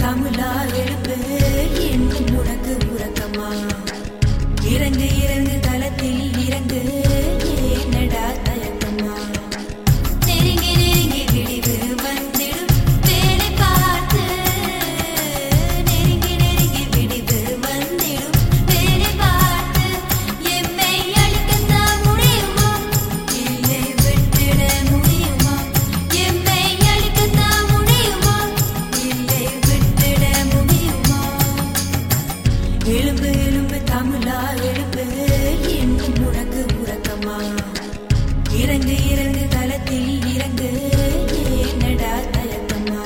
தமிழா எழுப்பு இன்னும் உனக்கு உறக்கமா இறங்கு இறங்கு தளத்தில் இறங்கு ஏனடா தயக்கமா நெருங்கி நெருங்கி விடிவு வந்திடும் வேலை பார்த்து நெருங்கி நெருங்கி விடிவு வந்திடும் வேலை பார்த்து எம்மை அழிக்கத்தான் முடியுமா இல்லை விட்டிட முடியுமா எம்மை அழிக்கத்தான் முடியுமா இல்லை விட்டிட முடியுமா எழும்பு எழும்பு தமிழா எழும்பு இன்னும் உனக்கு உறக்கமா இறங்கு இறங்கு தளத்தில் இறங்கு ஏனடா தயக்கமா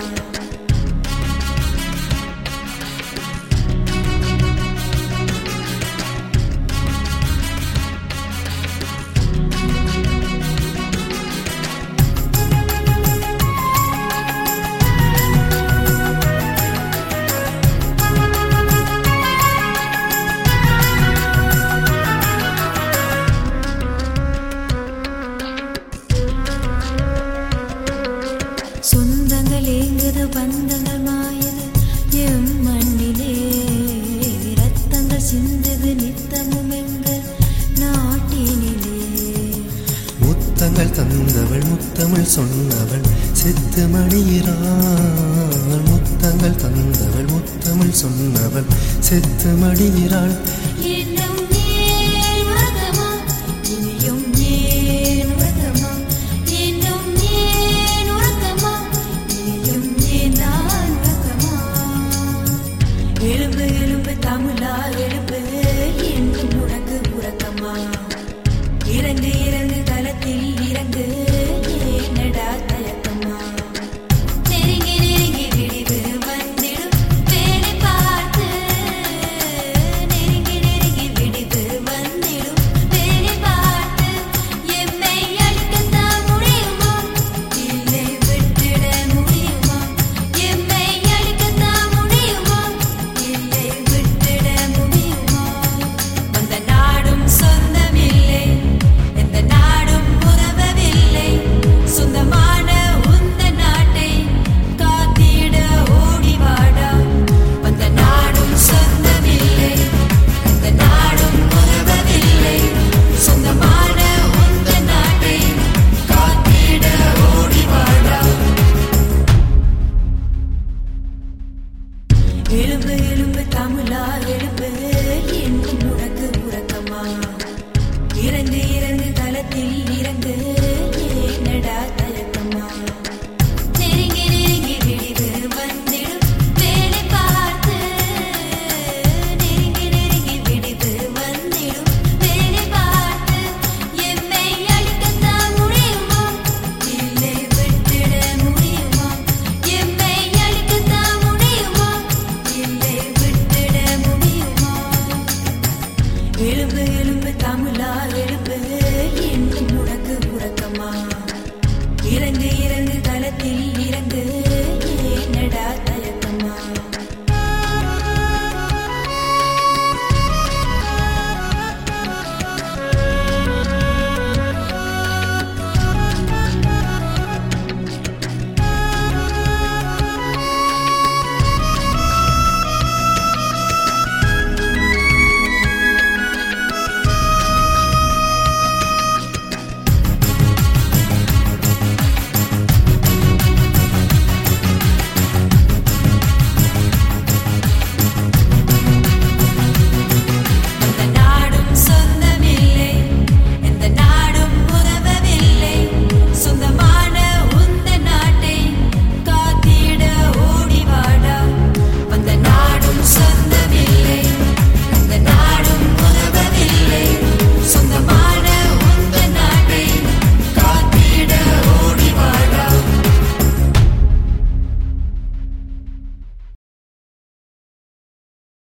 சொந்தங்கள் ஏங்குது பந்தங்கள் மாயுது எம் மண்ணிலே ரத்தங்கள் சிந்துது நித்தமும் எங்கள் நாட்டினிலே முத்தங்கள் தந்தவள் முத்தமிழ் சொன்னவள் செத்து மடியிறாள் முத்தங்கள் தந்தவள் முத்தமிழ் சொன்னவள் செத்து மடியிறாள் இன்னும் ஏன் உறக்கமா இனியும் ஏன் உறக்கமா இன்னும் ஏன் உறக்கமா இனியும் ஏன் நான் உறக்கமா எழும்பு எழும்பு தமிழா எழும்பு இன்னும் உனக்கு உறக்கமா இறங்கு இறங்கு தளத்தில் இறங்கு ஏனடா தயக்கமா நெருங்கி நெருங்கி விடிவு வந்திடும் வேலை பார்த்து நெருங்கி நெருங்கி விடிவு வந்திடும் வேலை பார்த்து எம்மை அழிக்கத்தான் முடியுமா இல்லை விட்டிட முடியுமா எம்மை அழிக்கத்தான் முடியுமா இல்லை விட்டிட முடியுமா அந்த நாடும் சொந்தமில்லை எந்த நாடும் உதவவில்லை சொந்தமான உந்த நாட்டை காத்திட ஓடிவாடா அந்த நாடும் சொந்தமில்லை எந்த நாடும் உதவவில்லை சொந்தமான உந்த நாட்டை காத்திட ஓடிவாடா எழும்பு